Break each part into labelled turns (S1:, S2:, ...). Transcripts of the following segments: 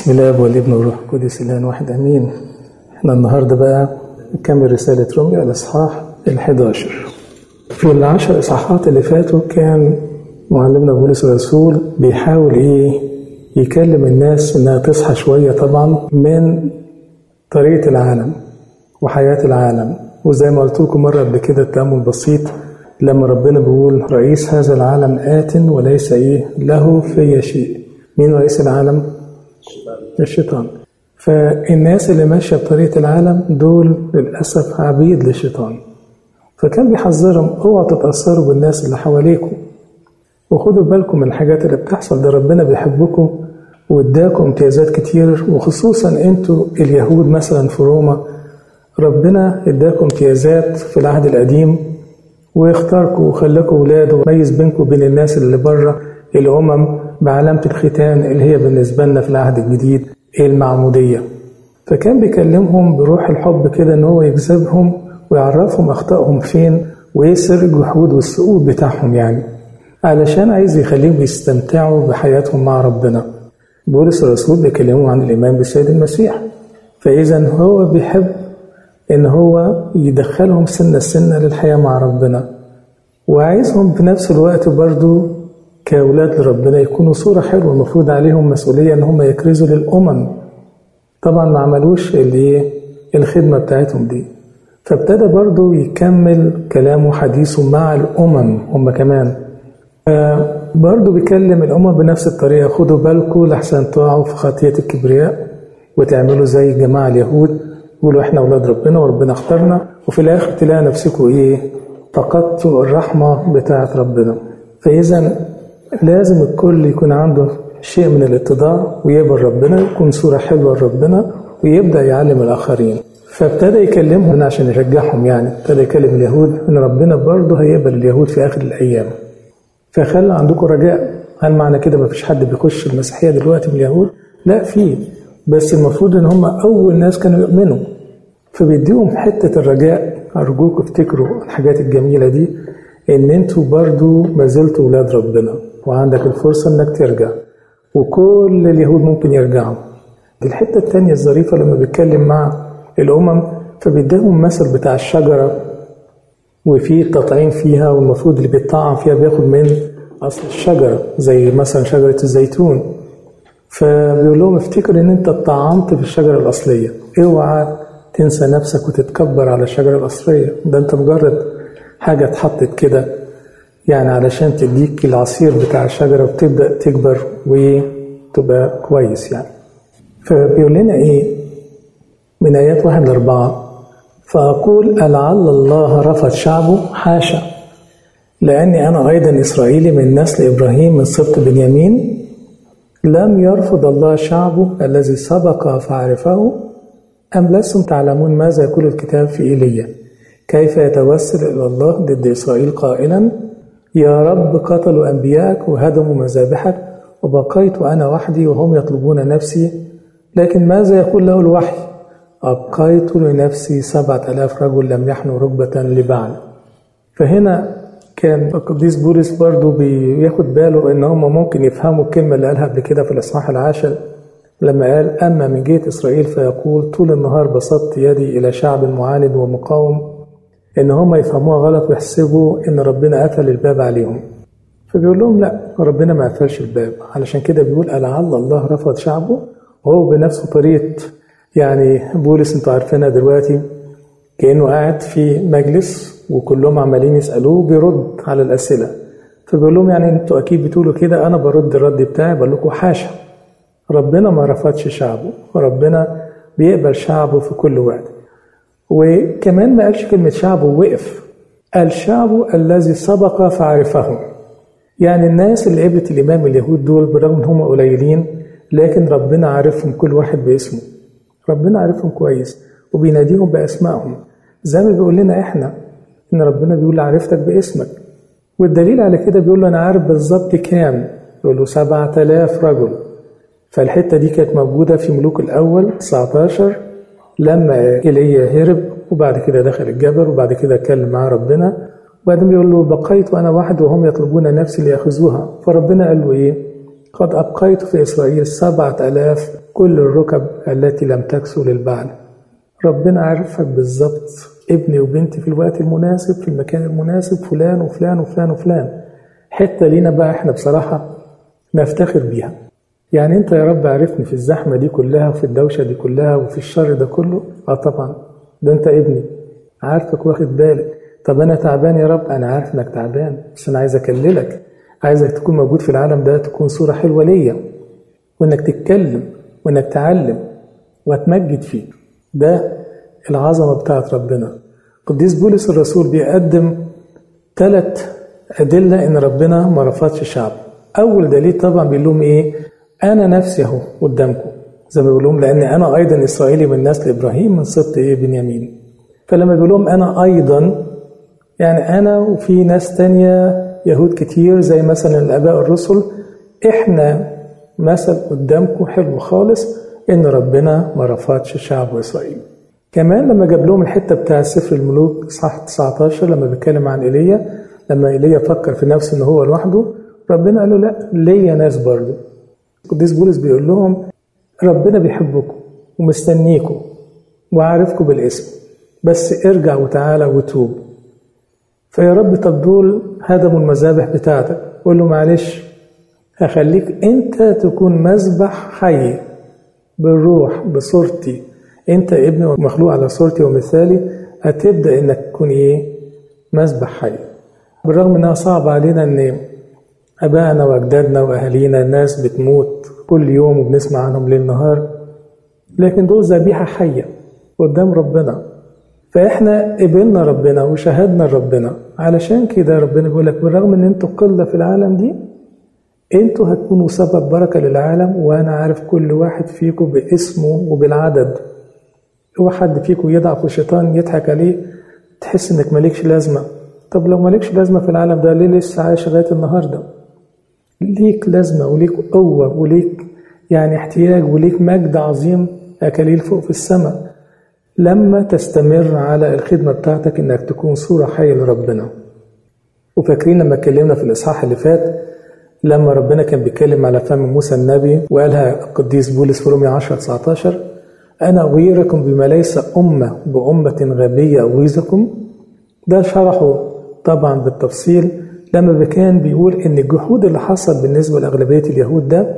S1: بسم الله والابن والروح القدس الان واحد امين احنا النهارده بقى نكمل رساله روميا الاصحاح ال11 في العشر اصحاحات اللي فاتوا كان معلمنا بولس الرسول بيحاول ايه يكلم الناس انها تصحى شويه طبعا من طريقه العالم وحياه العالم وزي ما قلت لكم مره قبل كده التامل بسيط لما ربنا بيقول رئيس هذا العالم آت وليس ايه له في شيء مين رئيس العالم؟ الشيطان فالناس اللي ماشيه بطريقه العالم دول للاسف عبيد للشيطان فكان بيحذرهم اوعوا تتاثروا بالناس اللي حواليكم وخدوا بالكم من الحاجات اللي بتحصل ده ربنا بيحبكم واداكم امتيازات كتير وخصوصا انتوا اليهود مثلا في روما ربنا اداكم امتيازات في العهد القديم واختاركم وخلاكم ولاد وميز بينكم وبين الناس اللي بره الامم بعلامه الختان اللي هي بالنسبه لنا في العهد الجديد المعموديه فكان بيكلمهم بروح الحب كده ان هو يجذبهم ويعرفهم اخطائهم فين وايه سر الجحود والسقوط بتاعهم يعني علشان عايز يخليهم يستمتعوا بحياتهم مع ربنا بولس الرسول بيكلمهم عن الايمان بالسيد المسيح فاذا هو بيحب ان هو يدخلهم سنه سنه للحياه مع ربنا وعايزهم في نفس الوقت برضو كأولاد لربنا يكونوا صورة حلوة المفروض عليهم مسؤولية إن هم يكرزوا للأمم طبعا ما عملوش اللي الخدمة بتاعتهم دي فابتدى برضو يكمل كلامه وحديثه مع الأمم هم كمان برضو بيكلم الأمم بنفس الطريقة خدوا بالكم لحسن تقعوا في خطية الكبرياء وتعملوا زي الجماعة اليهود يقولوا احنا أولاد ربنا وربنا اختارنا وفي الآخر تلاقي نفسكم إيه فقدتوا الرحمة بتاعت ربنا فإذا لازم الكل يكون عنده شيء من الاتضاع ويقبل ربنا يكون صورة حلوة لربنا ويبدأ يعلم الآخرين فابتدى يكلمهم عشان يشجعهم يعني ابتدى يكلم اليهود ان ربنا برضه هيقبل اليهود في اخر الايام فخلى عندكم رجاء هل معنى كده ما فيش حد بيخش المسيحيه دلوقتي من اليهود لا في بس المفروض ان هم اول ناس كانوا يؤمنوا فبيديهم حته الرجاء ارجوكم افتكروا الحاجات الجميله دي ان انتوا برضو ما زلتوا ولاد ربنا وعندك الفرصه انك ترجع وكل اليهود ممكن يرجعوا دي الحته التانية الظريفه لما بيتكلم مع الامم فبيديهم مثل بتاع الشجره وفي التطعيم فيها والمفروض اللي بيطعم فيها بياخد من اصل الشجره زي مثلا شجره الزيتون فبيقول لهم افتكر ان انت اتطعمت في الشجره الاصليه اوعى تنسى نفسك وتتكبر على الشجره الاصليه ده انت مجرد حاجه اتحطت كده يعني علشان تديك العصير بتاع الشجره وتبدا تكبر وتبقى كويس يعني فبيقول لنا ايه من ايات واحد لاربعه فاقول لعل الله رفض شعبه حاشا لاني انا ايضا اسرائيلي من نسل ابراهيم من سبط بنيامين لم يرفض الله شعبه الذي سبق فعرفه ام لستم تعلمون ماذا يقول الكتاب في ايليا كيف يتوسل إلى الله ضد إسرائيل قائلا يا رب قتلوا أنبياءك وهدموا مذابحك وبقيت أنا وحدي وهم يطلبون نفسي لكن ماذا يقول له الوحي أبقيت لنفسي سبعة ألاف رجل لم يحنوا ركبة لبعل فهنا كان القديس بولس برضو بياخد باله ان هم ممكن يفهموا الكلمه اللي قالها قبل كده في الاصحاح العاشر لما قال اما من جهه اسرائيل فيقول طول النهار بسطت يدي الى شعب معاند ومقاوم ان هم يفهموها غلط ويحسبوا ان ربنا قفل الباب عليهم فبيقول لهم لا ربنا ما قفلش الباب علشان كده بيقول لعل الله رفض شعبه وهو بنفسه طريقه يعني بولس انتوا عارفينها دلوقتي كانه قاعد في مجلس وكلهم عمالين يسالوه بيرد على الاسئله فبيقول لهم يعني انتوا اكيد بتقولوا كده انا برد الرد بتاعي بقول لكم حاشا ربنا ما رفضش شعبه وربنا بيقبل شعبه في كل وقت وكمان ما قالش كلمة شعبه وقف قال شعبه الذي سبق فعرفه يعني الناس اللي قبلت الإمام اليهود دول برغم إن هم قليلين لكن ربنا عارفهم كل واحد باسمه ربنا عارفهم كويس وبيناديهم بأسمائهم زي ما بيقول لنا إحنا إن ربنا بيقول عرفتك باسمك والدليل على كده بيقول له أنا عارف بالظبط كام يقول له سبعة آلاف رجل فالحتة دي كانت موجودة في ملوك الأول 19 لما ايليا هرب وبعد كده دخل الجبل وبعد كده اتكلم مع ربنا وبعدين بيقول له بقيت وانا وحدي وهم يطلبون نفسي لياخذوها فربنا قال له ايه؟ قد أبقيت في إسرائيل سبعة ألاف كل الركب التي لم تكسو للبعل ربنا عرفك بالظبط ابني وبنتي في الوقت المناسب في المكان المناسب فلان وفلان وفلان وفلان حتة لينا بقى احنا بصراحة نفتخر بيها يعني انت يا رب عرفني في الزحمة دي كلها وفي الدوشة دي كلها وفي الشر ده كله اه طبعا ده انت ابني عارفك واخد بالك طب انا تعبان يا رب انا عارف انك تعبان بس انا عايز اكللك عايزك تكون موجود في العالم ده تكون صورة حلوة ليا وانك تتكلم وانك تعلم وتمجد فيه ده العظمة بتاعت ربنا قديس بولس الرسول بيقدم ثلاث أدلة إن ربنا ما رفضش شعب أول دليل طبعا بيقول لهم إيه أنا نفسي أهو قدامكم زي ما بيقول لهم لأن أنا أيضا إسرائيلي من نسل إبراهيم من سبط إيه بنيامين فلما بيقول لهم أنا أيضا يعني أنا وفي ناس تانية يهود كتير زي مثلا الآباء الرسل إحنا مثل قدامكم حلو خالص إن ربنا ما رفضش شعب إسرائيل كمان لما جاب لهم الحتة بتاع سفر الملوك إصحاح 19 لما بيتكلم عن إيليا لما إيليا فكر في نفسه إن هو لوحده ربنا قال له لا ليا ناس برضه القديس بولس بيقول لهم ربنا بيحبكم ومستنيكم وعارفكم بالاسم بس ارجع وتعالى وتوب فيا رب طب دول هدموا المذابح بتاعتك قول له معلش هخليك انت تكون مذبح حي بالروح بصورتي انت ابني ومخلوق على صورتي ومثالي هتبدا انك تكون ايه مذبح حي بالرغم انها صعب علينا ان ابائنا واجدادنا واهالينا الناس بتموت كل يوم وبنسمع عنهم ليل نهار لكن دول ذبيحه حيه قدام ربنا فاحنا قبلنا ربنا وشهدنا ربنا علشان كده ربنا بيقول لك بالرغم ان انتوا قله في العالم دي انتوا هتكونوا سبب بركه للعالم وانا عارف كل واحد فيكم باسمه وبالعدد هو حد فيكم يضعف والشيطان يضحك عليه تحس انك مالكش لازمه طب لو مالكش لازمه في العالم ده ليه لسه عايش لغايه النهارده ليك لازمه وليك قوه وليك يعني احتياج وليك مجد عظيم اكاليل فوق في السماء لما تستمر على الخدمة بتاعتك إنك تكون صورة حية لربنا وفاكرين لما اتكلمنا في الإصحاح اللي فات لما ربنا كان بيتكلم على فم موسى النبي وقالها القديس بولس في رومية 10 19 أنا أغيركم بما ليس أمة بأمة غبية أغيظكم ده شرحه طبعا بالتفصيل لما كان بيقول إن الجحود اللي حصل بالنسبة لأغلبية اليهود ده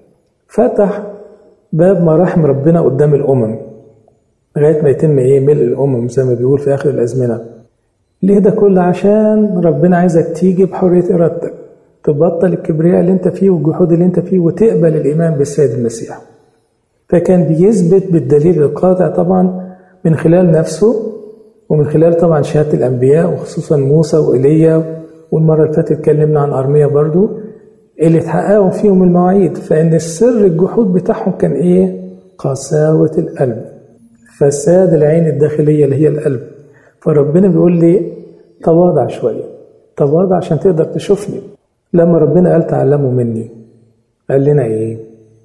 S1: فتح باب مراحم ربنا قدام الأمم لغايه ما يتم ايه ملء الامم زي ما بيقول في اخر الازمنه ليه ده كله عشان ربنا عايزك تيجي بحريه ارادتك تبطل الكبرياء اللي انت فيه والجحود اللي انت فيه وتقبل الايمان بالسيد المسيح فكان بيثبت بالدليل القاطع طبعا من خلال نفسه ومن خلال طبعا شهاده الانبياء وخصوصا موسى وايليا والمره اللي فاتت اتكلمنا عن ارميا برضو اللي اتحققوا فيهم المواعيد فان السر الجحود بتاعهم كان ايه قساوه القلب فساد العين الداخلية اللي هي القلب فربنا بيقول لي تواضع شوية تواضع عشان تقدر تشوفني لما ربنا قال تعلموا مني قال لنا ايه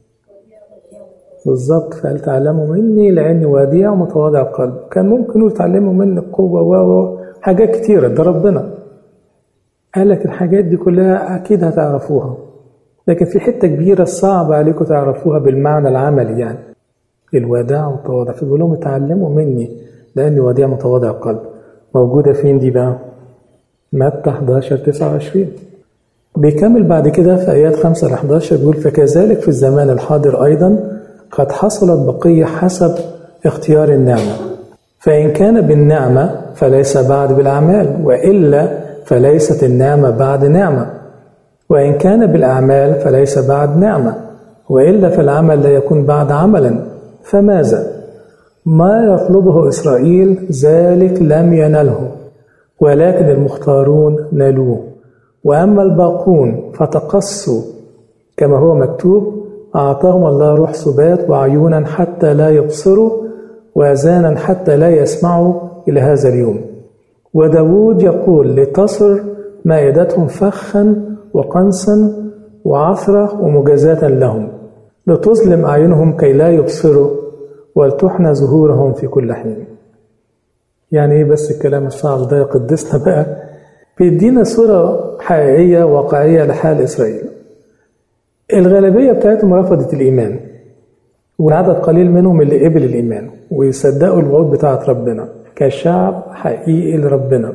S1: بالظبط فقال تعلموا مني لاني وديع ومتواضع القلب كان ممكن يقول تعلموا مني القوة و حاجات كتيرة ده ربنا قال لك الحاجات دي كلها أكيد هتعرفوها لكن في حتة كبيرة صعب عليكم تعرفوها بالمعنى العملي يعني الوداع والتواضع فبيقول لهم اتعلموا مني لاني وديع متواضع القلب موجوده فين دي بقى متى 11 29 بيكمل بعد كده في ايات 5 ل 11 بيقول فكذلك في الزمان الحاضر ايضا قد حصلت بقيه حسب اختيار النعمه فان كان بالنعمه فليس بعد بالاعمال والا فليست النعمه بعد نعمه وان كان بالاعمال فليس بعد نعمه والا فالعمل لا يكون بعد عملا فماذا؟ ما يطلبه إسرائيل ذلك لم ينله ولكن المختارون نالوه وأما الباقون فتقصوا كما هو مكتوب أعطاهم الله روح سبات وعيونا حتى لا يبصروا وأذانا حتى لا يسمعوا إلى هذا اليوم وداود يقول لتصر مائدتهم فخا وقنصا وعثرة ومجازاة لهم لتظلم أعينهم كي لا يبصروا ولتحنى ظهورهم في كل حين يعني ايه بس الكلام الصعب ده يقدسنا بقى بيدينا صورة حقيقية واقعية لحال إسرائيل الغالبية بتاعتهم رفضت الإيمان والعدد قليل منهم اللي قبل الإيمان ويصدقوا الوعود بتاعت ربنا كشعب حقيقي لربنا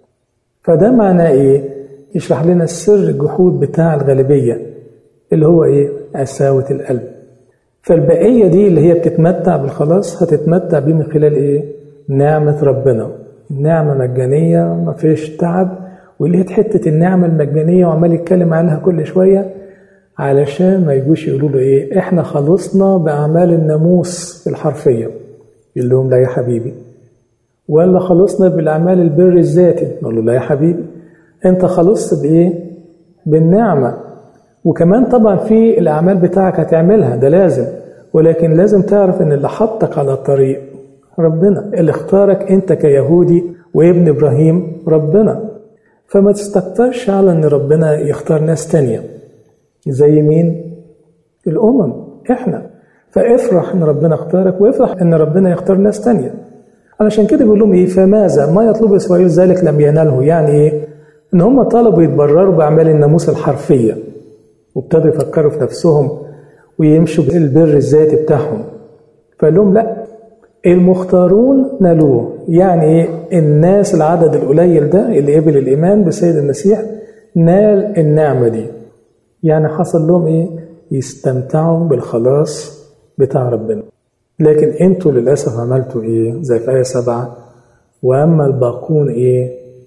S1: فده معناه إيه؟ يشرح لنا سر الجحود بتاع الغالبية اللي هو إيه؟ قساوة القلب فالبقية دي اللي هي بتتمتع بالخلاص هتتمتع بيه من خلال إيه؟ نعمة ربنا نعمة مجانية ما فيش تعب ولقيت حتة النعمة المجانية وعمال يتكلم عنها كل شوية علشان ما يجوش يقولوا له ايه احنا خلصنا باعمال الناموس الحرفيه يقول لهم لا يا حبيبي ولا خلصنا بالاعمال البر الذاتي نقول له لا يا حبيبي انت خلصت بايه بالنعمه وكمان طبعا في الاعمال بتاعك هتعملها ده لازم ولكن لازم تعرف ان اللي حطك على الطريق ربنا اللي اختارك انت كيهودي وابن ابراهيم ربنا فما تستكترش على ان ربنا يختار ناس تانيه زي مين؟ الأمم إحنا فافرح إن ربنا اختارك وافرح إن ربنا يختار ناس تانية علشان كده بيقول لهم إيه فماذا ما يطلب إسرائيل ذلك لم يناله يعني إيه؟ إن هم طلبوا يتبرروا بأعمال الناموس الحرفية وابتدوا يفكروا في نفسهم ويمشوا بالبر الذاتي بتاعهم فقال لهم لا المختارون نالوه يعني ايه الناس العدد القليل ده اللي قبل الايمان بسيد المسيح نال النعمه دي يعني حصل لهم ايه يستمتعوا بالخلاص بتاع ربنا لكن انتوا للاسف عملتوا ايه زي في ايه سبعة واما الباقون ايه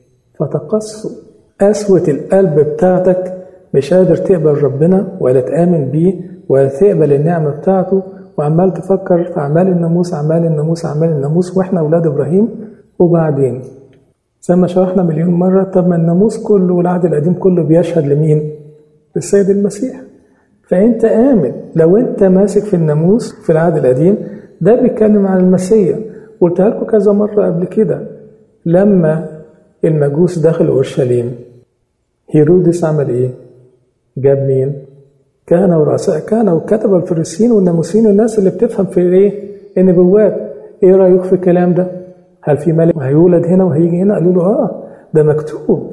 S1: فتقصوا قسوة القلب بتاعتك مش قادر تقبل ربنا ولا تآمن بيه ولا تقبل النعمة بتاعته وعمال تفكر في أعمال الناموس أعمال الناموس أعمال الناموس وإحنا أولاد إبراهيم وبعدين زي ما شرحنا مليون مرة طب ما الناموس كله والعهد القديم كله بيشهد لمين؟ للسيد المسيح فأنت آمن لو أنت ماسك في الناموس في العهد القديم ده بيتكلم عن المسيح قلتها لكم كذا مرة قبل كده لما المجوس دخلوا أورشليم هيرودس عمل إيه؟ جاب مين؟ كان ورؤساء كان وكتب الفريسيين والناموسيين والناس اللي بتفهم في ايه؟ النبوات ايه رايك في الكلام ده؟ هل في ملك هيولد هنا وهيجي هنا؟ قالوا له اه ده مكتوب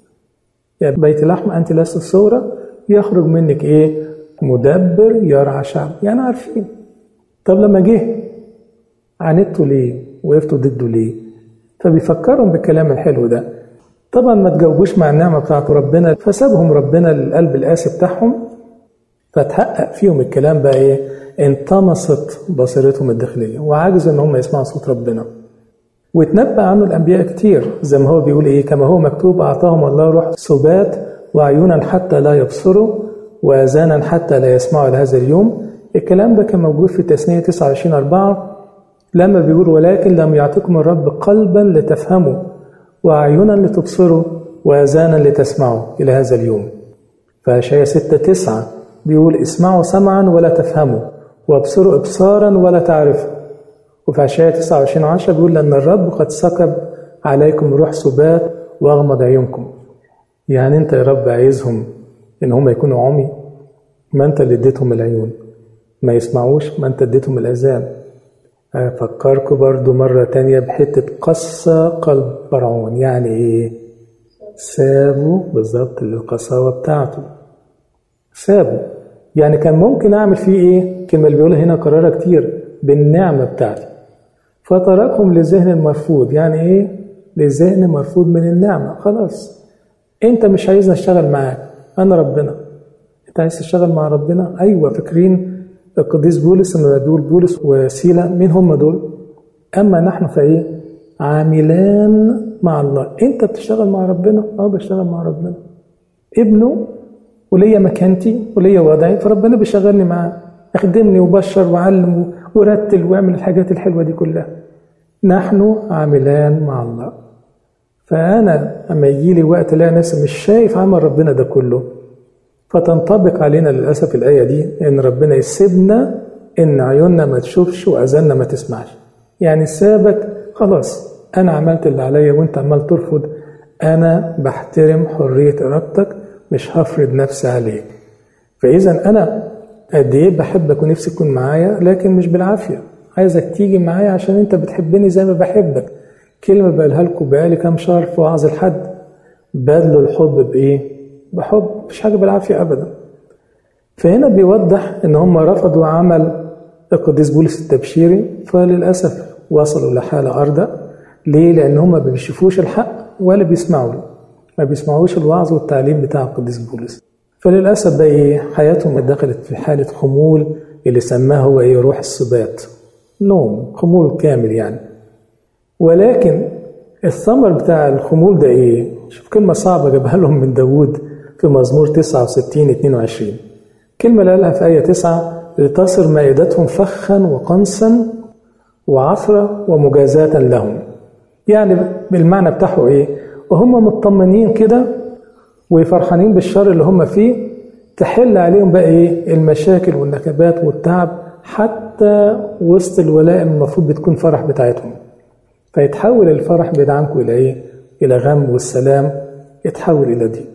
S1: يا بيت لحم انت لست الصوره يخرج منك ايه؟ مدبر يرعى شعب يعني عارفين طب لما جه عاندتوا ليه؟ وقفتوا ضده ليه؟ فبيفكرهم بالكلام الحلو ده طبعا ما تجاوبوش مع النعمه بتاعت ربنا فسابهم ربنا للقلب القاسي بتاعهم فتحقق فيهم الكلام بقى ايه انطمست بصيرتهم الداخليه وعجزوا ان هم يسمعوا صوت ربنا واتنبأ عنه الانبياء كتير زي ما هو بيقول ايه كما هو مكتوب اعطاهم الله روح سبات وعيونا حتى لا يبصروا واذانا حتى لا يسمعوا لهذا اليوم الكلام ده كان موجود في تثنية 29 4 لما بيقول ولكن لم يعطيكم الرب قلبا لتفهموا وأعينا لتبصروا وأذانا لتسمعوا إلى هذا اليوم فأشعياء 6 9 بيقول اسمعوا سمعا ولا تفهموا وابصروا ابصارا ولا تعرفوا وفي اشعياء 29 10 بيقول لان الرب قد سكب عليكم روح سبات واغمض عيونكم يعني انت يا رب عايزهم ان هم يكونوا عمي ما انت اللي اديتهم العيون ما يسمعوش ما انت اديتهم الاذان افكركم برضو مرة تانية بحتة قسى قلب فرعون يعني ايه سابوا بالظبط للقساوة بتاعته سابه يعني كان ممكن اعمل فيه ايه الكلمه اللي بيقولها هنا كررها كتير بالنعمه بتاعتي فتركهم للذهن المرفوض يعني ايه للذهن مرفوض من النعمه خلاص انت مش عايزني اشتغل معاك انا ربنا انت عايز تشتغل مع ربنا ايوه فاكرين القديس بولس لما بيقول بولس وسيله مين هم دول اما نحن فايه عاملان مع الله انت بتشتغل مع ربنا اه بشتغل مع ربنا ابنه وليا مكانتي وليا وضعي فربنا بيشغلني معاه اخدمني وبشر وعلم ورتل واعمل الحاجات الحلوه دي كلها نحن عاملان مع الله فانا اما يجي لي وقت الاقي نفسي مش شايف عمل ربنا ده كله فتنطبق علينا للاسف الايه دي ان ربنا يسيبنا ان عيوننا ما تشوفش واذاننا ما تسمعش يعني سابك خلاص انا عملت اللي عليا وانت عمال ترفض انا بحترم حريه ارادتك مش هفرض نفسي عليك فاذا انا قد ايه بحبك ونفسي تكون معايا لكن مش بالعافيه عايزك تيجي معايا عشان انت بتحبني زي ما بحبك كلمه بقولها لكم بقالي كام شهر في وعظ الحد بدلوا الحب بايه بحب مش حاجه بالعافيه ابدا فهنا بيوضح ان هم رفضوا عمل القديس بولس التبشيري فللاسف وصلوا لحاله ارضى ليه؟ لان هم ما بيشوفوش الحق ولا بيسمعوا له ما بيسمعوش الوعظ والتعليم بتاع القديس بولس فللاسف بقى ايه حياتهم دخلت في حاله خمول اللي سماه هو ايه روح السبات نوم خمول كامل يعني ولكن الثمر بتاع الخمول ده ايه؟ شوف كلمة صعبة جابها لهم من داوود في مزمور 69 22 كلمة اللي قالها في آية 9 لتصر مائدتهم فخا وقنصا وعثرة ومجازاة لهم يعني بالمعنى بتاعه ايه؟ وهم مطمنين كده وفرحانين بالشر اللي هم فيه تحل عليهم بقى ايه؟ المشاكل والنكبات والتعب حتى وسط الولائم المفروض بتكون فرح بتاعتهم فيتحول الفرح بعيد عنكم إلى إيه؟ إلى غم والسلام يتحول إلى دي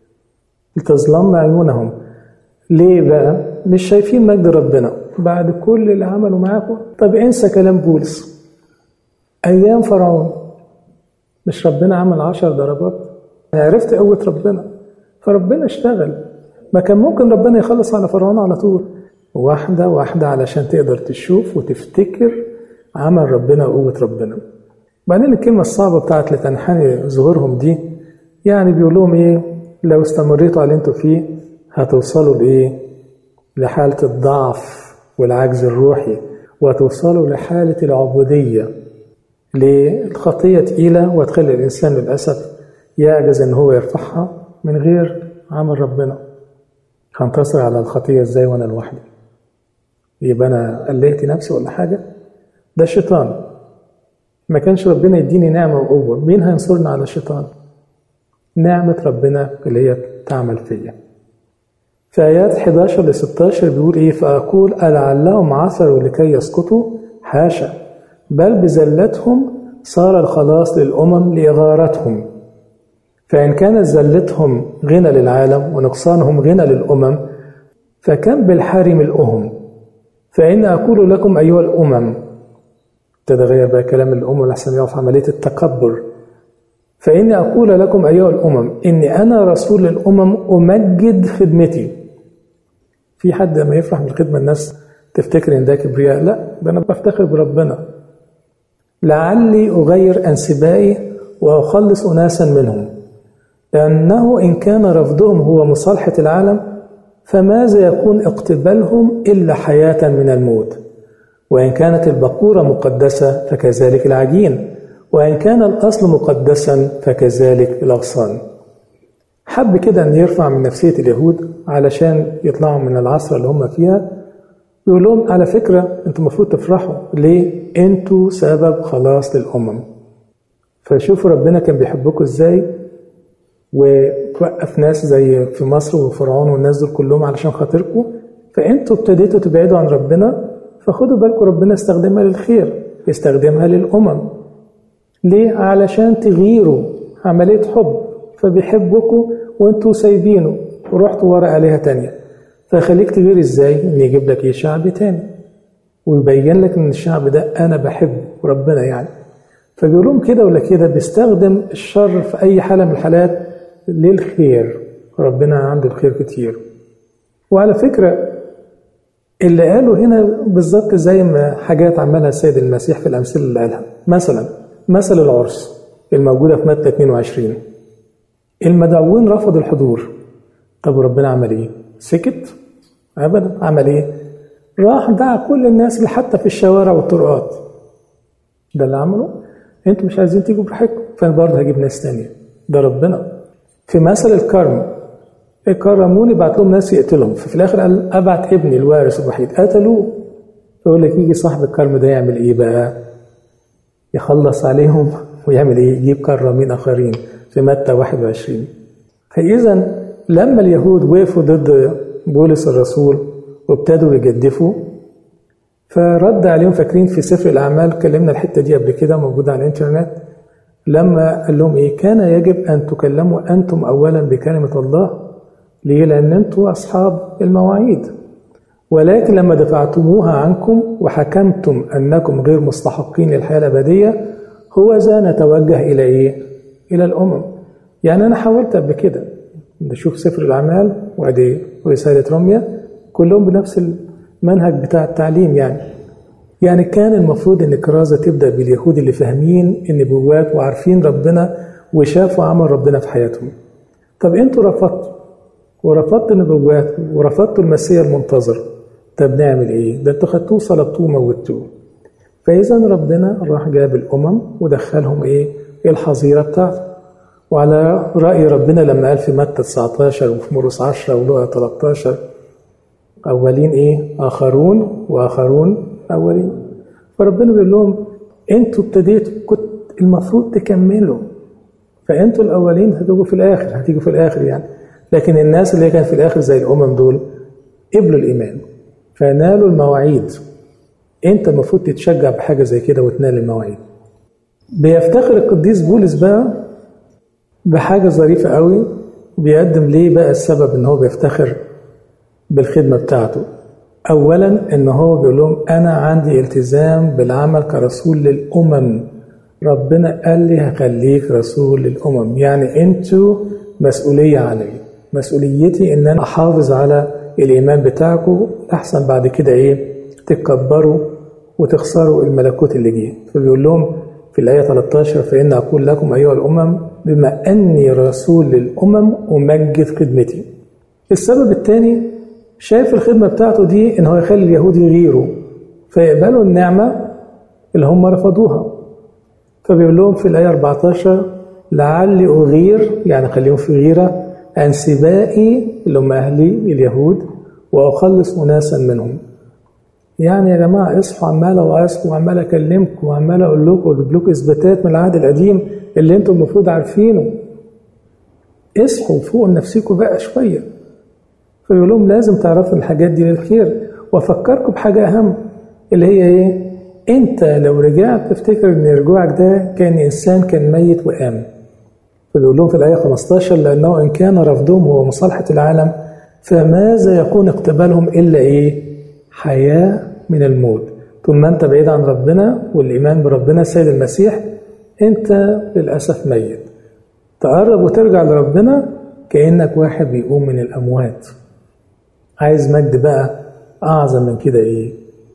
S1: لتظلم عيونهم ليه بقى؟ مش شايفين مجد ربنا بعد كل اللي عملوا معاكم طب انسى كلام بولس أيام فرعون مش ربنا عمل عشر ضربات عرفت قوة ربنا فربنا اشتغل ما كان ممكن ربنا يخلص على فرعون على طول واحدة واحدة علشان تقدر تشوف وتفتكر عمل ربنا وقوة ربنا بعدين الكلمة الصعبة بتاعت لتنحني ظهورهم دي يعني بيقول لهم ايه لو استمريتوا على اللي انتوا فيه هتوصلوا لايه لحالة الضعف والعجز الروحي وهتوصلوا لحالة العبودية للخطية تقيلة وتخلي الإنسان للأسف يعجز إن هو يرفعها من غير عمل ربنا هنتصر على الخطية إزاي وأنا لوحدي يبقى أنا قلقت نفسي ولا حاجة ده الشيطان ما كانش ربنا يديني نعمة وقوة مين هينصرنا على الشيطان نعمة ربنا اللي هي تعمل فيا في آيات 11 ل 16 بيقول إيه فأقول ألعلهم عثروا لكي يسقطوا حاشا بل بزلتهم صار الخلاص للأمم لإغارتهم فإن كانت زلتهم غنى للعالم ونقصانهم غنى للأمم فكم بالحري ملؤهم فإن أقول لكم أيها الأمم ابتدى غير بقى كلام الأمم لحسن يقف عملية التكبر فإني أقول لكم أيها الأمم إني أنا رسول للأمم أمجد خدمتي في حد لما يفرح بالخدمة الناس تفتكر إن ده كبرياء لا ده أنا بفتخر بربنا لعلي أغير أنسبائي وأخلص أناسا منهم لأنه إن كان رفضهم هو مصالحة العالم فماذا يكون اقتبالهم إلا حياة من الموت وإن كانت البقورة مقدسة فكذلك العجين وإن كان الأصل مقدسا فكذلك الأغصان حب كده أن يرفع من نفسية اليهود علشان يطلعوا من العصر اللي هم فيها يقول لهم على فكرة أنتوا المفروض تفرحوا ليه؟ أنتوا سبب خلاص للأمم فشوفوا ربنا كان بيحبكم إزاي وتوقف ناس زي في مصر وفرعون والناس دول كلهم علشان خاطركم فأنتوا ابتديتوا تبعدوا عن ربنا فخدوا بالكم ربنا استخدمها للخير يستخدمها للأمم ليه؟ علشان تغيروا عملية حب فبيحبكم وانتوا سايبينه ورحتوا ورا آلهة تانية فخليك تغير ازاي؟ ان يجيب لك ايه شعب تاني ويبين لك ان الشعب ده انا بحبه ربنا يعني فبيقول لهم كده ولا كده بيستخدم الشر في اي حالة من الحالات للخير ربنا عنده الخير كتير وعلى فكرة اللي قاله هنا بالظبط زي ما حاجات عملها السيد المسيح في الأمثلة اللي قالها مثلا مثل العرس الموجودة في متى 22 المدعوين رفضوا الحضور طب ربنا عمل ايه؟ سكت؟ ابدا عمل ايه؟ راح دعا كل الناس اللي حتى في الشوارع والطرقات ده اللي عمله انتوا مش عايزين تيجوا براحتكم فانا برضه هجيب ناس تانية ده ربنا في مثل الكرم كرموني بعت لهم ناس يقتلهم ففي الاخر قال ابعت ابني الوارث الوحيد قتلوه فيقول لك يجي صاحب الكرم ده يعمل ايه بقى؟ يخلص عليهم ويعمل ايه؟ يجيب كرامين اخرين في متى 21 فاذا لما اليهود وقفوا ضد بولس الرسول وابتدوا يجدفوا فرد عليهم فاكرين في سفر الاعمال كلمنا الحته دي قبل كده موجوده على الانترنت لما قال لهم ايه كان يجب ان تكلموا انتم اولا بكلمه الله ليه لان انتم اصحاب المواعيد ولكن لما دفعتموها عنكم وحكمتم انكم غير مستحقين للحياه الابديه هو ذا نتوجه الى ايه الى الامم يعني انا حاولت قبل كده نشوف سفر الاعمال وادي رساله روميا كلهم بنفس المنهج بتاع التعليم يعني يعني كان المفروض ان الكرازة تبدأ باليهود اللي فاهمين النبوات وعارفين ربنا وشافوا عمل ربنا في حياتهم طب انتوا رفضتوا ورفضتوا النبوات ورفضتوا المسيح المنتظر طب نعمل ايه؟ ده انتوا خدتوه صلبتوه وموتوه فإذا ربنا راح جاب الأمم ودخلهم إيه؟ الحظيرة بتاعته وعلى رأي ربنا لما قال في متى 19 وفي مرقس 10 ولوقا 13 أولين إيه؟ آخرون وآخرون أولين فربنا بيقول لهم أنتوا ابتديتوا كنت المفروض تكملوا فأنتوا الأولين هتيجوا في الآخر هتيجوا في الآخر يعني لكن الناس اللي كانت في الآخر زي الأمم دول قبلوا الإيمان فنالوا المواعيد انت المفروض تتشجع بحاجه زي كده وتنال المواعيد بيفتخر القديس بولس بقى بحاجه ظريفه قوي بيقدم ليه بقى السبب ان هو بيفتخر بالخدمه بتاعته اولا ان هو بيقول لهم انا عندي التزام بالعمل كرسول للامم ربنا قال لي هخليك رسول للامم يعني انتوا مسؤوليه علي مسؤوليتي ان انا احافظ على الايمان بتاعكم احسن بعد كده ايه تكبروا وتخسروا الملكوت اللي جه فبيقول لهم في الآية 13 فإن أقول لكم أيها الأمم بما أني رسول للأمم أمجد خدمتي السبب الثاني شايف الخدمة بتاعته دي إن هو يخلي اليهود يغيروا فيقبلوا النعمة اللي هم رفضوها فبيقول لهم في الآية 14 لعلي أغير يعني خليهم في غيرة عن سبائي اللي هم أهلي اليهود وأخلص أناسا منهم يعني يا جماعة اصحوا عمال اوعظكم وعمال اكلمكم وعمال اقول لكم واجيب لكم اثباتات من العهد القديم اللي انتم المفروض عارفينه اصحوا فوقوا لنفسكم بقى شوية فيقول لهم لازم تعرفوا الحاجات دي للخير وافكركم بحاجة اهم اللي هي ايه انت لو رجعت تفتكر ان رجوعك ده كان انسان كان ميت وقام فبيقول لهم في الايه 15 لانه ان كان رفضهم هو مصالحه العالم فماذا يكون اقتبالهم الا ايه حياة من الموت طول ما أنت بعيد عن ربنا والإيمان بربنا السيد المسيح أنت للأسف ميت تقرب وترجع لربنا كأنك واحد بيقوم من الأموات عايز مجد بقى أعظم من كده إيه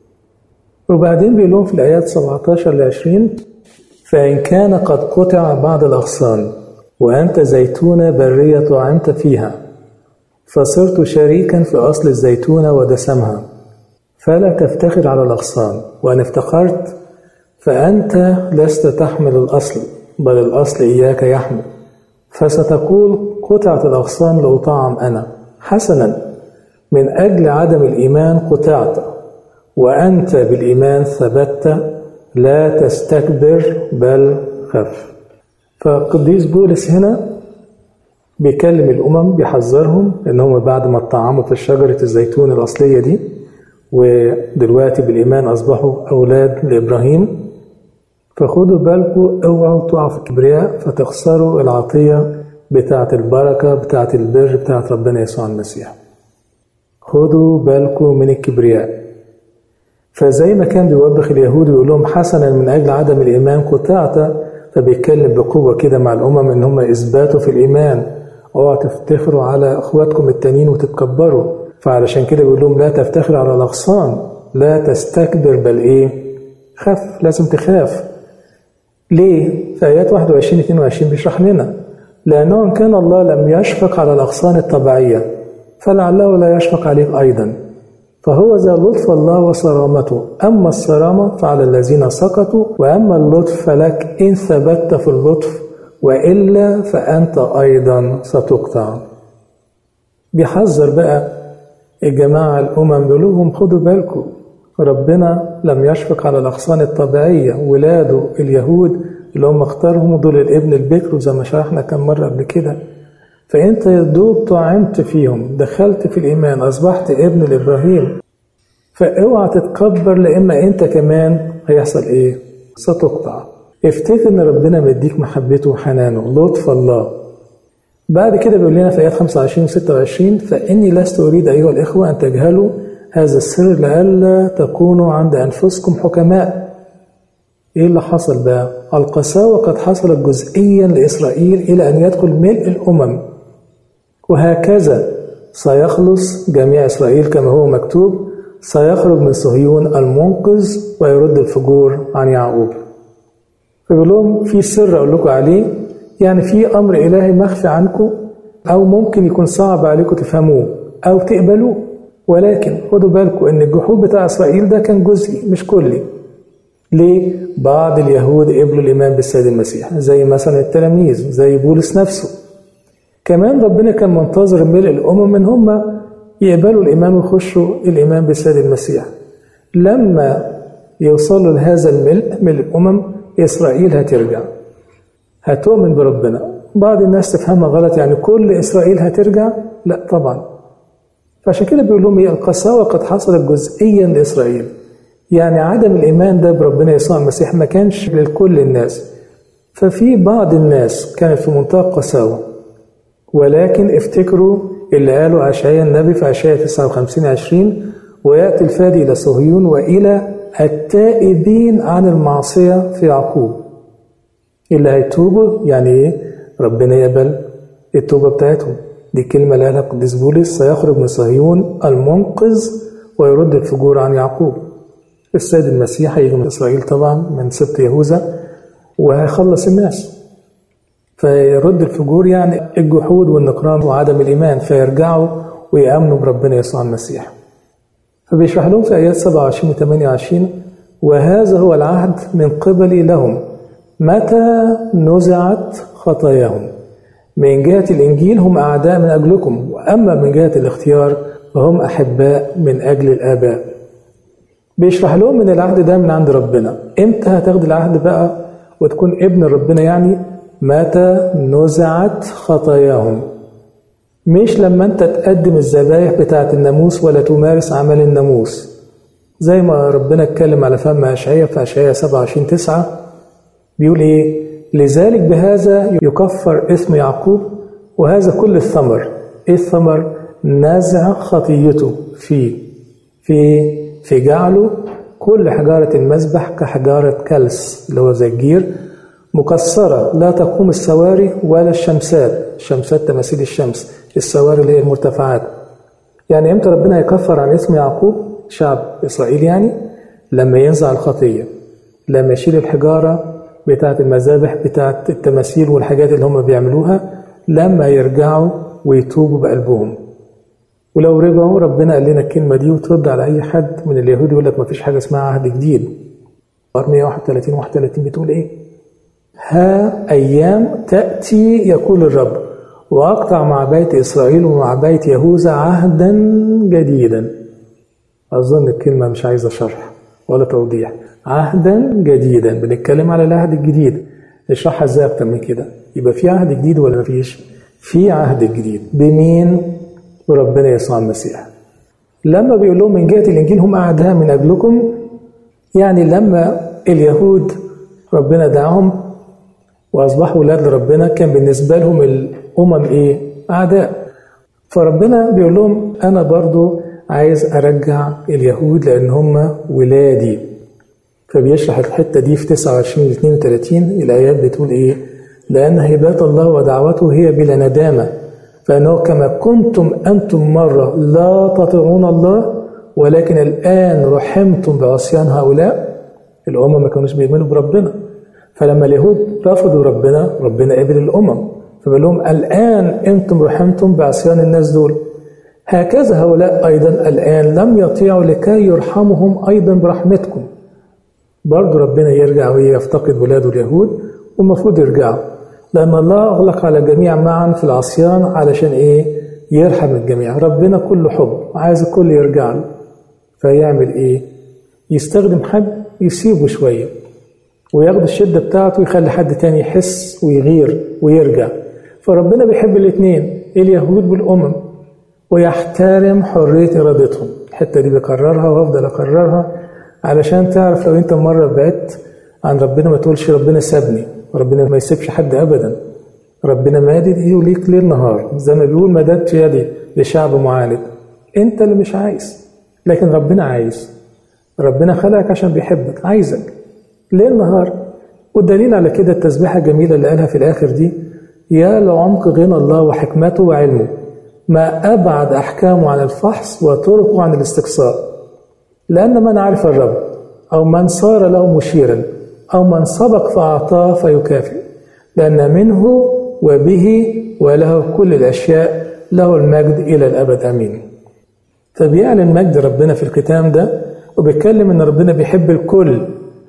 S1: وبعدين بيقول لهم في الآيات 17 ل 20 فإن كان قد قطع بعض الأغصان وأنت زيتونة برية طعمت فيها فصرت شريكا في أصل الزيتونة ودسمها فلا تفتخر على الأغصان وإن افتخرت فأنت لست تحمل الأصل بل الأصل إياك يحمل فستقول قطعت الأغصان لأطعم أنا حسنا من أجل عدم الإيمان قطعت وأنت بالإيمان ثبت لا تستكبر بل خف فقديس بولس هنا بيكلم الأمم بيحذرهم إن هم بعد ما اتطعموا في شجرة الزيتون الأصلية دي ودلوقتي بالإيمان أصبحوا أولاد لإبراهيم فخدوا بالكم اوعوا تقعوا في الكبرياء فتخسروا العطية بتاعة البركة بتاعة البر بتاعة ربنا يسوع المسيح خدوا بالكم من الكبرياء فزي ما كان بيوبخ اليهود ويقول لهم حسنا من أجل عدم الإيمان قطعت فبيتكلم بقوة كده مع الأمم إن هم إثباتوا في الإيمان اوعوا تفتخروا على إخواتكم التانيين وتتكبروا فعلشان كده بيقول لهم لا تفتخر على الأغصان لا تستكبر بل إيه خف لازم تخاف ليه؟ في آيات 21 22 بيشرح لنا لأنه إن كان الله لم يشفق على الأغصان الطبيعية فلعله لا يشفق عليك أيضا فهو ذا لطف الله وصرامته أما الصرامة فعلى الذين سقطوا وأما اللطف فلك إن ثبت في اللطف وإلا فأنت أيضا ستقطع بيحذر بقى الجماعة الأمم بيقول لهم خدوا بالكم ربنا لم يشفق على الأغصان الطبيعية ولاده اليهود اللي هم اختارهم دول الابن البكر زي ما شرحنا كم مرة قبل كده فأنت يا دوب طعمت فيهم دخلت في الإيمان أصبحت ابن لإبراهيم فاوعى تتكبر لإما أنت كمان هيحصل إيه؟ ستقطع افتكر إن ربنا مديك محبته وحنانه لطف الله بعد كده بيقول لنا في آيات 25 و 26 فإني لست أريد أيها الإخوة أن تجهلوا هذا السر لئلا تكونوا عند أنفسكم حكماء إيه اللي حصل بقى؟ القساوة قد حصلت جزئيا لإسرائيل إلى أن يدخل ملء الأمم وهكذا سيخلص جميع إسرائيل كما هو مكتوب سيخرج من صهيون المنقذ ويرد الفجور عن يعقوب فبيقول لهم في سر أقول لكم عليه يعني في أمر إلهي مخفي عنكم أو ممكن يكون صعب عليكم تفهموه أو تقبلوه ولكن خدوا بالكم إن الجحود بتاع إسرائيل ده كان جزئي مش كلي ليه؟ بعض اليهود قبلوا الإيمان بالسيد المسيح زي مثلا التلاميذ زي بولس نفسه كمان ربنا كان منتظر ملء الأمم إن هم يقبلوا الإيمان ويخشوا الإيمان بالسيد المسيح لما يوصلوا لهذا الملء ملء الأمم إسرائيل هترجع هتؤمن بربنا بعض الناس تفهمها غلط يعني كل إسرائيل هترجع لا طبعا فعشان كده بيقول لهم القساوة قد حصلت جزئيا لإسرائيل يعني عدم الإيمان ده بربنا يسوع المسيح ما كانش لكل الناس ففي بعض الناس كانت في منتهى القساوة ولكن افتكروا اللي قاله أشعياء النبي في أشعياء 59 20 ويأتي الفادي إلى صهيون وإلى التائبين عن المعصية في يعقوب اللي هيتوبوا يعني إيه؟ ربنا يقبل التوبة بتاعتهم دي الكلمة اللي قالها القديس بولس سيخرج من صهيون المنقذ ويرد الفجور عن يعقوب السيد المسيح هيجي من إسرائيل طبعا من سبط يهوذا وهيخلص الناس فيرد الفجور يعني الجحود والنكران وعدم الإيمان فيرجعوا ويأمنوا بربنا يسوع المسيح فبيشرح لهم في آيات 27 و 28 وهذا هو العهد من قبلي لهم متى نزعت خطاياهم من جهة الإنجيل هم أعداء من أجلكم وأما من جهة الاختيار فهم أحباء من أجل الآباء بيشرح لهم من العهد ده من عند ربنا امتى هتاخد العهد بقى وتكون ابن ربنا يعني متى نزعت خطاياهم مش لما انت تقدم الذبايح بتاعة الناموس ولا تمارس عمل الناموس زي ما ربنا اتكلم على فم أشعية في أشعية 27 9 بيقول ايه لذلك بهذا يكفر اسم يعقوب وهذا كل الثمر ايه الثمر نزع خطيته فيه في في جعله كل حجارة المذبح كحجارة كلس اللي هو زي الجير مكسرة لا تقوم السواري ولا الشمسات الشمسات تماثيل الشمس السواري اللي هي المرتفعات يعني امتى ربنا يكفر عن اسم يعقوب شعب إسرائيل يعني لما ينزع الخطية لما يشيل الحجارة بتاعة المذابح بتاعة التماثيل والحاجات اللي هم بيعملوها لما يرجعوا ويتوبوا بقلبهم ولو رجعوا ربنا قال لنا الكلمة دي وترد على أي حد من اليهود يقول لك ما فيش حاجة اسمها عهد جديد 131 31 بتقول إيه؟ ها أيام تأتي يقول الرب وأقطع مع بيت إسرائيل ومع بيت يهوذا عهدا جديدا أظن الكلمة مش عايزة شرح ولا توضيح عهدا جديدا بنتكلم على العهد الجديد نشرحها ازاي اكتر من كده يبقى في عهد جديد ولا مفيش في عهد جديد بمين بربنا يسوع المسيح لما بيقول لهم من جهه الانجيل هم اعداء من اجلكم يعني لما اليهود ربنا دعاهم واصبحوا ولاد لربنا كان بالنسبه لهم الامم ايه اعداء فربنا بيقول لهم انا برضو عايز ارجع اليهود لان هم ولادي فبيشرح الحته دي في 29 ل 32 الايات بتقول ايه؟ لان هبات الله ودعوته هي بلا ندامه فانه كما كنتم انتم مره لا تطيعون الله ولكن الان رحمتم بعصيان هؤلاء الامم ما كانوش بيؤمنوا بربنا فلما اليهود رفضوا ربنا ربنا قبل الامم فبقول لهم الان انتم رحمتم بعصيان الناس دول هكذا هؤلاء ايضا الان لم يطيعوا لكي يرحمهم ايضا برحمتكم برضه ربنا يرجع ويفتقد ولاده اليهود والمفروض يرجعوا لأن الله أغلق على الجميع معا في العصيان علشان إيه؟ يرحم الجميع ربنا كله حب عايز الكل يرجع له فيعمل إيه؟ يستخدم حد يسيبه شوية وياخد الشدة بتاعته ويخلي حد تاني يحس ويغير ويرجع فربنا بيحب الاتنين اليهود والأمم ويحترم حرية إرادتهم الحتة دي بكررها وأفضل أكررها علشان تعرف لو انت مره بعدت عن ربنا ما تقولش ربنا سابني ربنا ما يسيبش حد ابدا ربنا مادد ايده ليك ليل نهار زي ما بيقول مددت يدي لشعب معاند انت اللي مش عايز لكن ربنا عايز ربنا خلقك عشان بيحبك عايزك ليل نهار والدليل على كده التسبيحه الجميله اللي قالها في الاخر دي يا لعمق غنى الله وحكمته وعلمه ما أبعد أحكامه عن الفحص وطرقه عن الاستقصاء لأن من عرف الرب أو من صار له مشيرا أو من سبق فأعطاه فيكافئ لأن منه وبه وله كل الأشياء له المجد إلى الأبد آمين فبيعلن مجد ربنا في الختام ده وبيتكلم إن ربنا بيحب الكل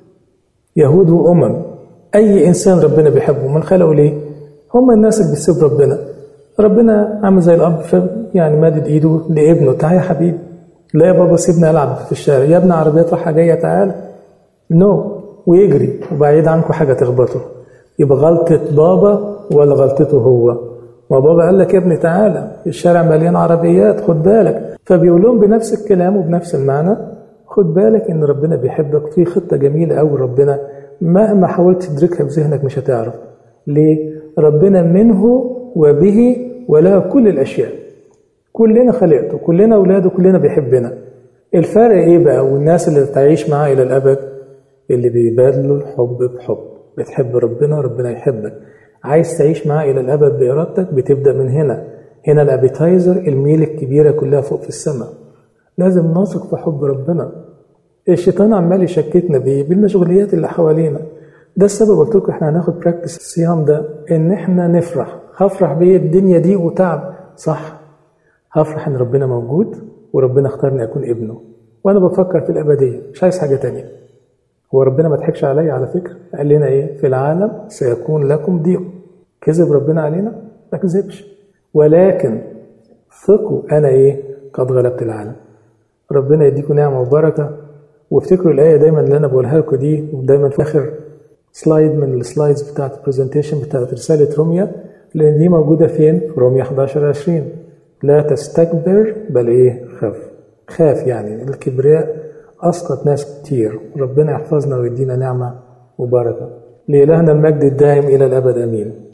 S1: يهود وأمم أي إنسان ربنا بيحبه من خلقه ليه؟ هم الناس اللي بتسيب ربنا ربنا عامل زي الأب يعني مادد إيده لابنه تعالى يا حبيبي لا يا بابا سيبني ألعب في الشارع يا ابني عربيات رايحة جاية تعالى نو no. ويجري وبعيد عنكم حاجة تخبطه يبقى غلطة بابا ولا غلطته هو ما بابا قال لك يا ابني تعالى الشارع مليان عربيات خد بالك فبيقول لهم بنفس الكلام وبنفس المعنى خد بالك ان ربنا بيحبك في خطة جميلة قوي ربنا مهما حاولت تدركها بذهنك مش هتعرف ليه ربنا منه وبه وله كل الاشياء كلنا خلقته كلنا اولاده كلنا بيحبنا الفرق ايه بقى والناس اللي تعيش معاه الى الابد اللي بيبادلوا الحب بحب بتحب ربنا ربنا يحبك عايز تعيش معاه الى الابد بارادتك بتبدا من هنا هنا الابيتايزر الميل الكبيره كلها فوق في السماء لازم نثق في حب ربنا الشيطان عمال يشككنا بيه بالمشغوليات اللي حوالينا ده السبب قلت لكم احنا هناخد براكتس الصيام ده ان احنا نفرح هفرح بيه الدنيا دي وتعب صح هفرح ان ربنا موجود وربنا اختارني اكون ابنه وانا بفكر في الابديه مش عايز حاجه تانية هو ربنا ما ضحكش عليا على فكره قال لنا ايه في العالم سيكون لكم ضيق كذب ربنا علينا ما كذبش ولكن ثقوا انا ايه قد غلبت العالم ربنا يديكم نعمه وبركه وافتكروا الايه دايما اللي انا بقولها لكم دي ودايما في اخر سلايد من السلايدز بتاعت البرزنتيشن بتاعت رساله روميا لان دي موجوده فين في روميا 11 20 لا تستكبر بل ايه خاف خاف يعني الكبرياء اسقط ناس كتير ربنا يحفظنا ويدينا نعمه وبركه لإلهنا المجد الدائم إلى الأبد آمين